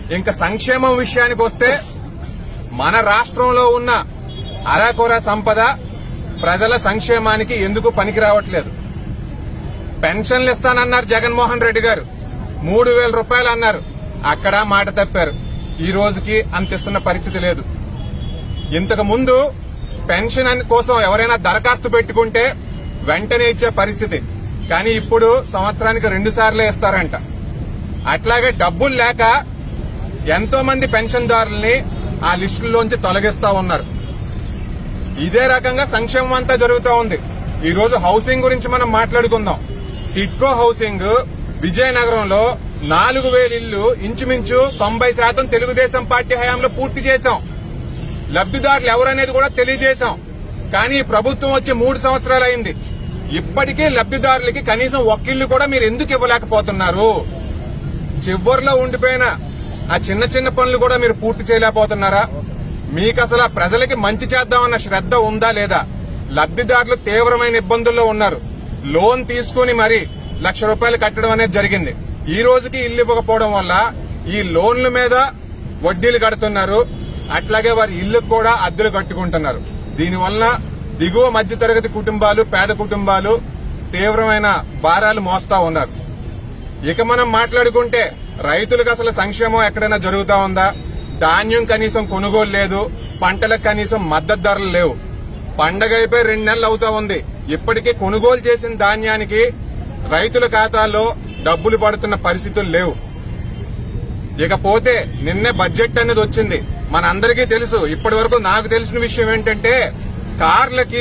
ఇంకా సంక్షేమం విషయానికి వస్తే మన రాష్ట్రంలో ఉన్న అరాకొర సంపద ప్రజల సంక్షేమానికి ఎందుకు పనికి రావట్లేదు పెన్షన్లు ఇస్తానన్నారు జగన్మోహన్ రెడ్డి గారు మూడు వేల రూపాయలు అన్నారు అక్కడ మాట తప్పారు ఈ రోజుకి అంత ఇస్తున్న పరిస్థితి లేదు ఇంతకు ముందు పెన్షన్ అని కోసం ఎవరైనా దరఖాస్తు పెట్టుకుంటే వెంటనే ఇచ్చే పరిస్థితి కానీ ఇప్పుడు సంవత్సరానికి రెండు సార్లే ఇస్తారంట అట్లాగే డబ్బులు లేక ఎంతో మంది పెన్షన్దారుల్ని ఆ లిస్టుల్లోంచి తొలగిస్తా ఉన్నారు ఇదే రకంగా సంక్షేమం అంతా జరుగుతూ ఉంది ఈ రోజు హౌసింగ్ గురించి మనం మాట్లాడుకుందాం టిట్కో హౌసింగ్ విజయనగరంలో నాలుగు వేల ఇళ్లు ఇంచుమించు తొంభై శాతం తెలుగుదేశం పార్టీ హయాంలో పూర్తి చేశాం లబ్దిదారులు ఎవరనేది కూడా తెలియజేశాం కానీ ఈ ప్రభుత్వం వచ్చి మూడు సంవత్సరాలు అయింది ఇప్పటికీ లబ్దిదారులకి కనీసం ఒక్కిళ్లు కూడా మీరు ఎందుకు ఇవ్వలేకపోతున్నారు చివరిలో ఉండిపోయిన ఆ చిన్న చిన్న పనులు కూడా మీరు పూర్తి చేయలేకపోతున్నారా మీకు అసలు ఆ ప్రజలకి మంచి చేద్దామన్న శ్రద్ధ ఉందా లేదా లబ్దిదారులు తీవ్రమైన ఇబ్బందుల్లో ఉన్నారు లోన్ తీసుకుని మరి లక్ష రూపాయలు కట్టడం అనేది జరిగింది ఈ రోజుకి ఇల్లు ఇవ్వకపోవడం వల్ల ఈ లోన్ల మీద వడ్డీలు కడుతున్నారు అట్లాగే వారి ఇల్లు కూడా అద్దెలు కట్టుకుంటున్నారు దీనివల్ల దిగువ మధ్యతరగతి కుటుంబాలు పేద కుటుంబాలు తీవ్రమైన భారాలు మోస్తా ఉన్నారు ఇక మనం మాట్లాడుకుంటే రైతులకు అసలు సంక్షేమం ఎక్కడైనా జరుగుతా ఉందా ధాన్యం కనీసం కొనుగోలు లేదు పంటలకు కనీసం మద్దతు ధరలు లేవు పండగ అయిపోయి రెండు నెలలు అవుతా ఉంది ఇప్పటికీ కొనుగోలు చేసిన ధాన్యానికి రైతుల ఖాతాల్లో డబ్బులు పడుతున్న పరిస్థితులు లేవు ఇకపోతే నిన్నే బడ్జెట్ అనేది వచ్చింది మనందరికీ తెలుసు ఇప్పటి వరకు నాకు తెలిసిన విషయం ఏంటంటే కార్లకి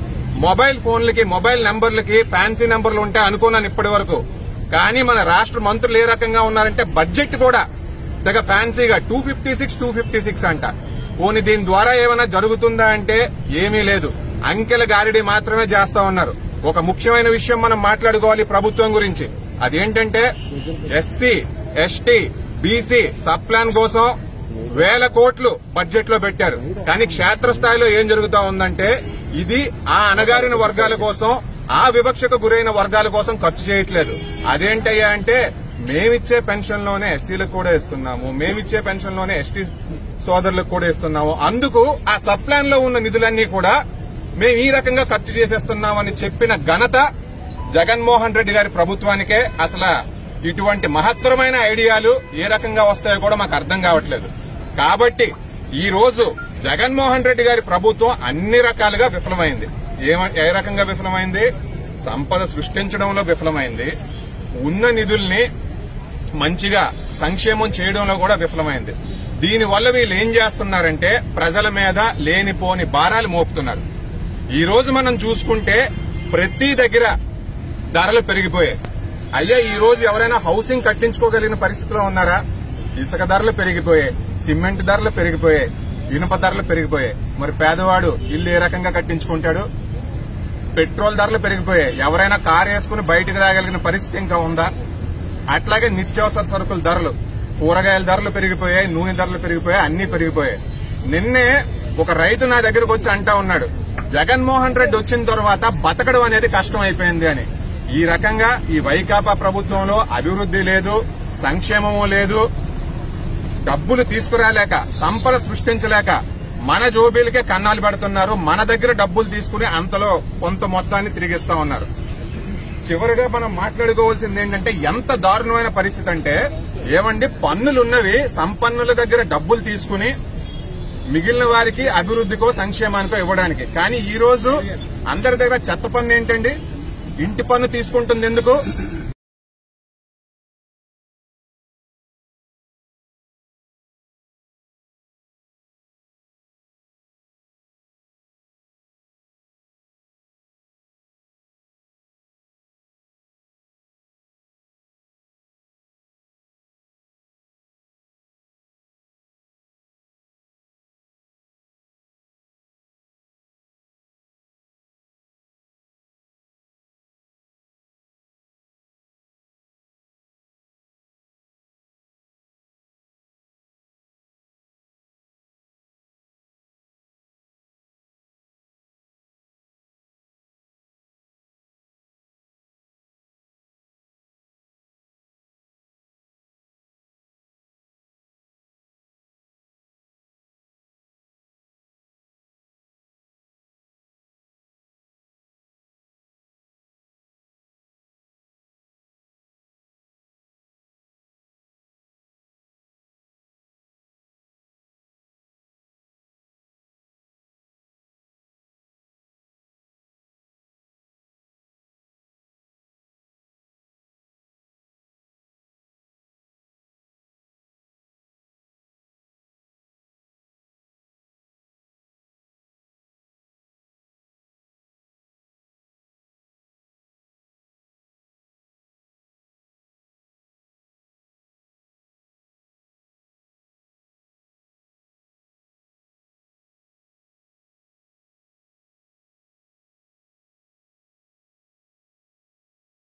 మొబైల్ ఫోన్లకి మొబైల్ నెంబర్లకి ఫ్యాన్సీ నెంబర్లు ఉంటాయి అనుకున్నాను ఇప్పటి వరకు కానీ మన రాష్ట్ర మంత్రులు ఏ రకంగా ఉన్నారంటే బడ్జెట్ కూడా తెగ ఫ్యాన్సీగా two fifty six two fifty six అంట పోనీ దీని ద్వారా ఏమైనా జరుగుతుందా అంటే ఏమీ లేదు అంకెల గారిడి మాత్రమే చేస్తా ఉన్నారు ఒక ముఖ్యమైన విషయం మనం మాట్లాడుకోవాలి ప్రభుత్వం గురించి అదేంటంటే SC ST BC sub plan కోసం వేల కోట్లు బడ్జెట్ లో పెట్టారు కానీ క్షేత్రస్థాయిలో ఏం జరుగుతా ఉందంటే ఇది ఆ అణగారిన వర్గాల కోసం ఆ వివక్షకు గురైన వర్గాల కోసం ఖర్చు చేయట్లేదు అదేంటయ్యా అంటే మేమిచ్చే పెన్షన్ లోనే ఎస్సీలకు కూడా ఇస్తున్నాము మేమిచ్చే పెన్షన్ లోనే ఎస్టీ సోదరులకు కూడా ఇస్తున్నాము అందుకు ఆ సబ్ ప్లాన్ లో ఉన్న నిధులన్నీ కూడా మేము ఈ రకంగా ఖర్చు చేసేస్తున్నామని చెప్పిన ఘనత జగన్మోహన్ రెడ్డి గారి ప్రభుత్వానికే అసలు ఇటువంటి మహత్తరమైన ఐడియాలు ఏ రకంగా వస్తాయో కూడా మాకు అర్థం కావట్లేదు కాబట్టి ఈ రోజు జగన్మోహన్ రెడ్డి గారి ప్రభుత్వం అన్ని రకాలుగా విఫలమైంది ఏమ- ఏ రకంగా విఫలమైంది సంపద సృష్టించడంలో విఫలమైంది ఉన్న నిధుల్ని మంచిగా సంక్షేమం చేయడంలో కూడా విఫలమైంది దీనివల్ల వీళ్ళు ఏం చేస్తున్నారంటే ప్రజల మీద లేనిపోని భారాలు మోపుతున్నారు ఈ రోజు మనం చూసుకుంటే ప్రతి దగ్గర ధరలు పెరిగిపోయాయి అయ్యా ఈ రోజు ఎవరైనా హౌసింగ్ కట్టించుకోగలిగిన పరిస్థితిలో ఉన్నారా ఇసుక ధరలు పెరిగిపోయాయి సిమెంట్ ధరలు పెరిగిపోయాయి ఇనుప ధరలు పెరిగిపోయాయి మరి పేదవాడు ఇల్లు ఏ రకంగా కట్టించుకుంటాడు పెట్రోల్ ధరలు పెరిగిపోయాయి ఎవరైనా కారు వేసుకుని బయటకు రాగలిగిన పరిస్థితి ఇంకా ఉందా అట్లాగే నిత్యావసర సరుకుల ధరలు కూరగాయల ధరలు పెరిగిపోయాయి నూనె ధరలు పెరిగిపోయాయి అన్ని పెరిగిపోయాయి నిన్నే ఒక రైతు నా దగ్గరకు వచ్చి అంటా ఉన్నాడు జగన్మోహన్ రెడ్డి వచ్చిన తర్వాత బతకడం అనేది కష్టం అయిపోయింది అని ఈ రకంగా ఈ వైకాపా ప్రభుత్వంలో అభివృద్ది లేదు సంక్షేమము లేదు డబ్బులు తీసుకురాలేక సంపద సృష్టించలేక మన జోబీలకే కన్నాలు పెడుతున్నారు మన దగ్గర డబ్బులు తీసుకుని అంతలో కొంత మొత్తాన్ని తిరిగిస్తా ఉన్నారు చివరిగా మనం మాట్లాడుకోవాల్సింది ఏంటంటే ఎంత దారుణమైన పరిస్థితి అంటే ఏమండి పన్నులున్నవి సంపన్నుల దగ్గర డబ్బులు తీసుకుని మిగిలిన వారికి అభివృద్ధికో సంక్షేమానికో ఇవ్వడానికి కానీ ఈ రోజు అందరి దగ్గర చెత్త పన్ను ఏంటండి ఇంటి పన్ను తీసుకుంటుంది ఎందుకు